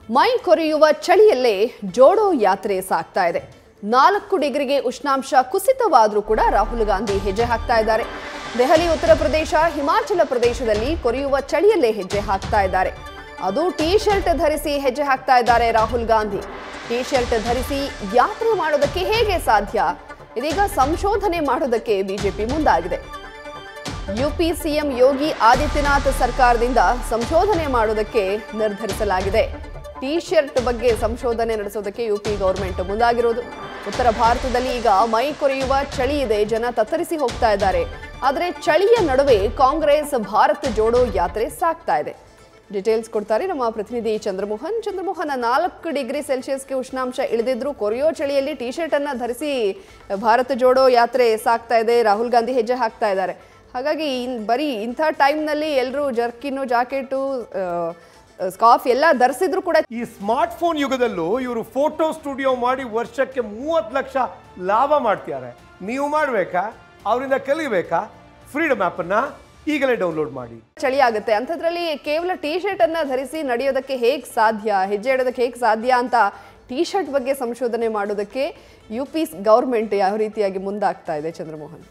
ಮೈ ಕೊರೆಯುವ ಚಳಿಯಲ್ಲೇ ಜೋಡೋ ಯಾತ್ರೆ ಸಾಗ್ತಾ ಇದೆ ನಾಲ್ಕು ಡಿಗ್ರಿಗೆ ಉಷ್ಣಾಂಶ ಕುಸಿತವಾದರೂ ಕೂಡ ರಾಹುಲ್ ಗಾಂಧಿ ಹೆಜ್ಜೆ ಹಾಕ್ತಾ ಇದ್ದಾರೆ ದೆಹಲಿ ಉತ್ತರ ಪ್ರದೇಶ ಹಿಮಾಚಲ ಪ್ರದೇಶದಲ್ಲಿ ಕೊರೆಯುವ ಚಳಿಯಲ್ಲೇ ಹೆಜ್ಜೆ ಹಾಕ್ತಾ ಇದ್ದಾರೆ ಅದು ಟೀ ಶರ್ಟ್ ಧರಿಸಿ ಹೆಜ್ಜೆ ಹಾಕ್ತಾ ಇದ್ದಾರೆ ರಾಹುಲ್ ಗಾಂಧಿ ಟೀ ಶರ್ಟ್ ಧರಿಸಿ ಯಾತ್ರೆ ಮಾಡೋದಕ್ಕೆ ಹೇಗೆ ಸಾಧ್ಯ ಇದೀಗ ಸಂಶೋಧನೆ ಮಾಡೋದಕ್ಕೆ ಬಿಜೆಪಿ ಮುಂದಾಗಿದೆ ಯುಪಿ ಸಿಎಂ ಯೋಗಿ ಆದಿತ್ಯನಾಥ್ ಸರ್ಕಾರದಿಂದ ಸಂಶೋಧನೆ ಮಾಡೋದಕ್ಕೆ ನಿರ್ಧರಿಸಲಾಗಿದೆ ಟಿ ಶರ್ಟ್ ಬಗ್ಗೆ ಸಂಶೋಧನೆ ನಡೆಸೋದಕ್ಕೆ ಯುಪಿ ಗೌರ್ಮೆಂಟ್ ಮುಂದಾಗಿರೋದು ಉತ್ತರ ಭಾರತದಲ್ಲಿ ಈಗ ಮೈ ಕೊರೆಯುವ ಚಳಿ ಇದೆ ಜನ ತತ್ತರಿಸಿ ಹೋಗ್ತಾ ಇದ್ದಾರೆ ಆದರೆ ಚಳಿಯ ನಡುವೆ ಕಾಂಗ್ರೆಸ್ ಭಾರತ್ ಜೋಡೋ ಯಾತ್ರೆ ಸಾಗ್ತಾ ಇದೆ ಡೀಟೇಲ್ಸ್ ಕೊಡ್ತಾರೆ ನಮ್ಮ ಪ್ರತಿನಿಧಿ ಚಂದ್ರಮೋಹನ್ ಚಂದ್ರಮೋಹನ್ ನಾಲ್ಕು ಡಿಗ್ರಿ ಸೆಲ್ಸಿಯಸ್ಗೆ ಉಷ್ಣಾಂಶ ಇಳಿದಿದ್ರು ಕೊರೆಯೋ ಚಳಿಯಲ್ಲಿ ಟಿ ಶರ್ಟ್ ಅನ್ನ ಧರಿಸಿ ಭಾರತ ಜೋಡೋ ಯಾತ್ರೆ ಸಾಗ್ತಾ ಇದೆ ರಾಹುಲ್ ಗಾಂಧಿ ಹೆಜ್ಜೆ ಹಾಕ್ತಾ ಇದ್ದಾರೆ ಹಾಗಾಗಿ ಇನ್ ಬರೀ ಇಂಥ ಟೈಮ್ನಲ್ಲಿ ಎಲ್ಲರೂ ಜರ್ಕಿನು ಜಾಕೆಟು ಸ್ಕಾಫ್ ಎಲ್ಲ ಧರಿಸಿದ್ರು ಕೂಡ ಈ ಸ್ಮಾರ್ಟ್ ಫೋನ್ ಯುಗದಲ್ಲೂ ಇವರು ಫೋಟೋ ಸ್ಟುಡಿಯೋ ಮಾಡಿ ವರ್ಷಕ್ಕೆ ಮೂವತ್ತು ಲಕ್ಷ ಲಾಭ ಮಾಡ್ತಿದ್ದಾರೆ ನೀವು ಮಾಡಬೇಕಾ ಅವರಿಂದ ಕಲಿಬೇಕಾ ಫ್ರೀಡಮ್ ಆ್ಯಪನ್ನ ಈಗಲೇ ಡೌನ್ಲೋಡ್ ಮಾಡಿ ಚಳಿ ಆಗುತ್ತೆ ಅಂಥದ್ರಲ್ಲಿ ಕೇವಲ ಟಿ ಶರ್ಟ್ ಅನ್ನ ಧರಿಸಿ ನಡೆಯೋದಕ್ಕೆ ಹೇಗೆ ಸಾಧ್ಯ ಹೆಜ್ಜೆ ಇಡೋದಕ್ಕೆ ಹೇಗೆ ಸಾಧ್ಯ ಅಂತ ಟಿ ಶರ್ಟ್ ಬಗ್ಗೆ ಸಂಶೋಧನೆ ಮಾಡೋದಕ್ಕೆ ಯು ಪಿ ಗೌರ್ಮೆಂಟ್ ಯಾವ ರೀತಿಯಾಗಿ ಮುಂದಾಗ್ತಾ ಇದೆ ಚಂದ್ರಮೋಹನ್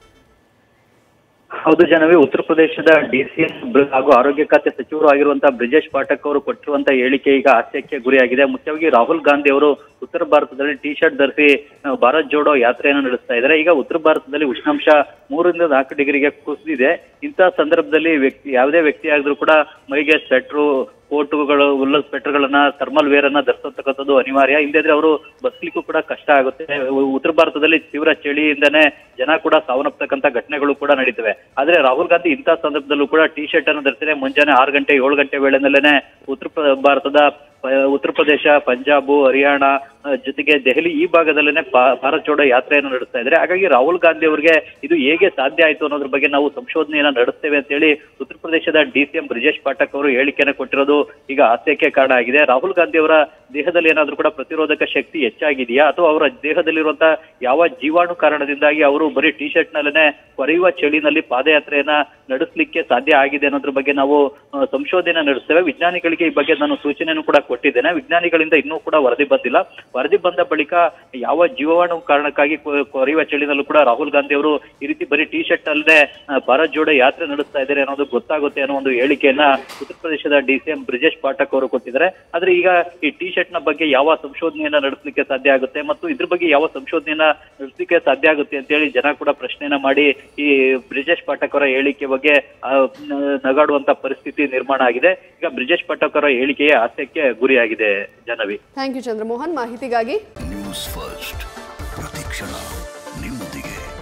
ಹೌದು ಜನವೇ ಉತ್ತರ ಪ್ರದೇಶದ ಡಿಸಿಎಂ ಹಾಗೂ ಆರೋಗ್ಯ ಖಾತೆ ಸಚಿವರು ಆಗಿರುವಂತಹ ಬ್ರಿಜೇಶ್ ಪಾಠಕ್ ಅವರು ಕೊಟ್ಟಿರುವಂತಹ ಹೇಳಿಕೆ ಈಗ ಹಾಸ್ಯಕ್ಕೆ ಗುರಿಯಾಗಿದೆ ಮುಖ್ಯವಾಗಿ ರಾಹುಲ್ ಗಾಂಧಿ ಅವರು ಉತ್ತರ ಭಾರತದಲ್ಲಿ ಟಿ ಶರ್ಟ್ ಧರಿಸಿ ಆ, ಭಾರತ್ ಜೋಡೋ ಯಾತ್ರೆಯನ್ನು ನಡೆಸ್ತಾ ಇದ್ದಾರೆ ಈಗ ಉತ್ತರ ಭಾರತದಲ್ಲಿ ಉಷ್ಣಾಂಶ ಮೂರರಿಂದ ನಾಲ್ಕು ಡಿಗ್ರಿಗೆ ಕುಸಿದಿದೆ ಇಂತಹ ಸಂದರ್ಭದಲ್ಲಿ ವ್ಯಕ್ತಿ ಯಾವುದೇ ವ್ಯಕ್ತಿ ಆಗಿದ್ರು ಕೂಡ ಮೈಗೆ ಸ್ವೆಟ್ರು ಕೋಟುಗಳು ಉಲ್ಲ ಸ್ವೆಟರ್ಗಳನ್ನ ಥರ್ಮಲ್ ವೇರ್ ಅನ್ನ ಧರಿಸತಕ್ಕಂಥದ್ದು ಅನಿವಾರ್ಯ ಇಲ್ಲದಿದ್ರೆ ಅವರು ಬಸ್ಲಿಕ್ಕೂ ಕೂಡ ಕಷ್ಟ ಆಗುತ್ತೆ ಉ- ಉತ್ತರ ಭಾರತದಲ್ಲಿ ತೀವ್ರ ಚಳಿಯಿಂದನೇ ಜನ ಕೂಡ ಸಾವನ್ನಪ್ಪತಕ್ಕಂಥ ಘಟನೆಗಳು ಕೂಡ ನಡೀತವೆ ಆದ್ರೆ ರಾಹುಲ್ ಗಾಂಧಿ ಇಂತಹ ಸಂದರ್ಭದಲ್ಲೂ ಕೂಡ ಟಿ ಶರ್ಟ್ ಅನ್ನು ಧರಿಸಿದ್ರೆ ಮುಂಜಾನೆ ಆರು ಗಂಟೆ ಏಳು ಗಂಟೆ ವೇಳೆನಲ್ಲೇನೆ ಉತ್ತರ ಪ್ರ- ಭಾರತದ ಪ- ಉತ್ತರ ಪ್ರದೇಶ ಪಂಜಾಬ್ ಹರಿಯಾಣ ಆ, ಜೊತೆಗೆ ದೆಹಲಿ ಈ ಭಾಗದಲ್ಲೇನೆ ಪಾ- ಭಾರತ್ ಜೋಡೋ ಯಾತ್ರೆಯನ್ನು ನಡೆಸ್ತಾ ಇದ್ದಾರೆ ಹಾಗಾಗಿ ರಾಹುಲ್ ಗಾಂಧಿ ಅವರಿಗೆ ಇದು ಹೇಗೆ ಸಾಧ್ಯ ಆಯ್ತು ಅನ್ನೋದ್ರ ಬಗ್ಗೆ ನಾವು ಸಂಶೋಧನೆಯನ್ನ ನಡೆಸ್ತೇವೆ ಅಂತ ಹೇಳಿ ಉತ್ತರ ಪ್ರದೇಶದ ಡಿಸಿಎಂ ಬ್ರಿಜೇಶ್ ಪಾಠಕ್ ಅವರು ಹೇಳಿಕೆಯನ್ನು ಕೊಟ್ಟಿರೋದು ಈಗ ಹಾಸ್ಯಕ್ಕೆ ಕಾರಣ ಆಗಿದೆ ರಾಹುಲ್ ಗಾಂಧಿ ಅವರ ದೇಹದಲ್ಲಿ ಏನಾದ್ರೂ ಕೂಡ ಪ್ರತಿರೋಧಕ ಶಕ್ತಿ ಹೆಚ್ಚಾಗಿದೆಯಾ ಅಥವಾ ಅವರ ದೇಹದಲ್ಲಿರುವಂತಹ ಯಾವ ಜೀವಾಣು ಕಾರಣದಿಂದಾಗಿ ಅವರು ಬರೀ ಟಿ ಶರ್ಟ್ ನಲ್ಲೇನೆ ಕೊರೆಯುವ ಚಳಿನಲ್ಲಿ ಪಾದಯಾತ್ರೆಯನ್ನ ನಡೆಸಲಿಕ್ಕೆ ಸಾಧ್ಯ ಆಗಿದೆ ಅನ್ನೋದ್ರ ಬಗ್ಗೆ ನಾವು ಆ, ಸಂಶೋಧನೆ ನಡೆಸ್ತೇವೆ ವಿಜ್ಞಾನಿಗಳಿಗೆ ಈ ಬಗ್ಗೆ ನಾನು ಸೂಚನೆಯನ್ನು ಕೂಡ ಕೊಟ್ಟಿದ್ದೇನೆ ವಿಜ್ಞಾನಿಗಳಿಂದ ಇನ್ನೂ ಕೂಡ ವರದಿ ಬಂದಿಲ್ಲ ವರದಿ ಬಂದ ಬಳಿಕ ಯಾವ ಜೀವಾಣು ಕಾರಣಕ್ಕಾಗಿ ಕೊ- ಕೊರೆಯುವ ಚಳಿನಲ್ಲೂ ಕೂಡ ರಾಹುಲ್ ಗಾಂಧಿ ಅವರು ಈ ರೀತಿ ಬರೀ ಟಿ ಶರ್ಟ್ ಅಲ್ಲದೆ ಆ, ಭಾರತ್ ಜೋಡೋ ಯಾತ್ರೆ ನಡೆಸ್ತಾ ಇದ್ದಾರೆ ಅನ್ನೋದು ಗೊತ್ತಾಗುತ್ತೆ ಅನ್ನೋ ಒಂದು ಹೇಳಿಕೆಯನ್ನ ಉತ್ತರ ಪ್ರದೇಶದ ಡಿಸಿಎಂ ಬ್ರಿಜೇಶ್ ಪಾಠಕ್ ಅವರು ಕೊಟ್ಟಿದ್ದಾರೆ ಆದ್ರೆ ಈಗ ಈ ಟಿ ಶರ್ಟ್ ನ ಬಗ್ಗೆ ಯಾವ ಸಂಶೋಧನೆಯನ್ನ ನಡೆಸಲಿಕ್ಕೆ ಸಾಧ್ಯ ಆಗುತ್ತೆ ಮತ್ತು ಇದ್ರ ಬಗ್ಗೆ ಯಾವ ಸಂಶೋಧನೆಯನ್ನ ನಡೆಸಲಿಕ್ಕೆ ಸಾಧ್ಯ ಆಗುತ್ತೆ ಅಂತ ಹೇಳಿ ಜನ ಕೂಡ ಪ್ರಶ್ನೆಯನ್ನ ಮಾಡಿ ಈ ಬ್ರಿಜೇಶ್ ಪಾಠಕ್ ಅವರ ಹೇಳಿಕೆ ಬಗ್ಗೆ ಆ, ನ- ನಗಾಡುವಂತ ಪರಿಸ್ಥಿತಿ ನಿರ್ಮಾಣ ಆಗಿದೆ ಈಗ ಬ್ರಿಜೇಶ್ ಪಾಠಕ್ ಅವರ ಹೇಳಿಕೆಯೇ ಹಾಸ್ಯಕ್ಕೆ ಗುರಿಯಾಗಿದೆ ಜನವಿ ಥ್ಯಾಂಕ್ ಯು ಚಂದ್ರಮೋಹನ್ ಮಾಹಿತಿಗಾಗಿ ನ್ಯೂಸ್ ಫಸ್ಟ್ ಪ್ರತಿಕ್ಷಣ ನಿಮ್ಮೊಂದಿಗೆ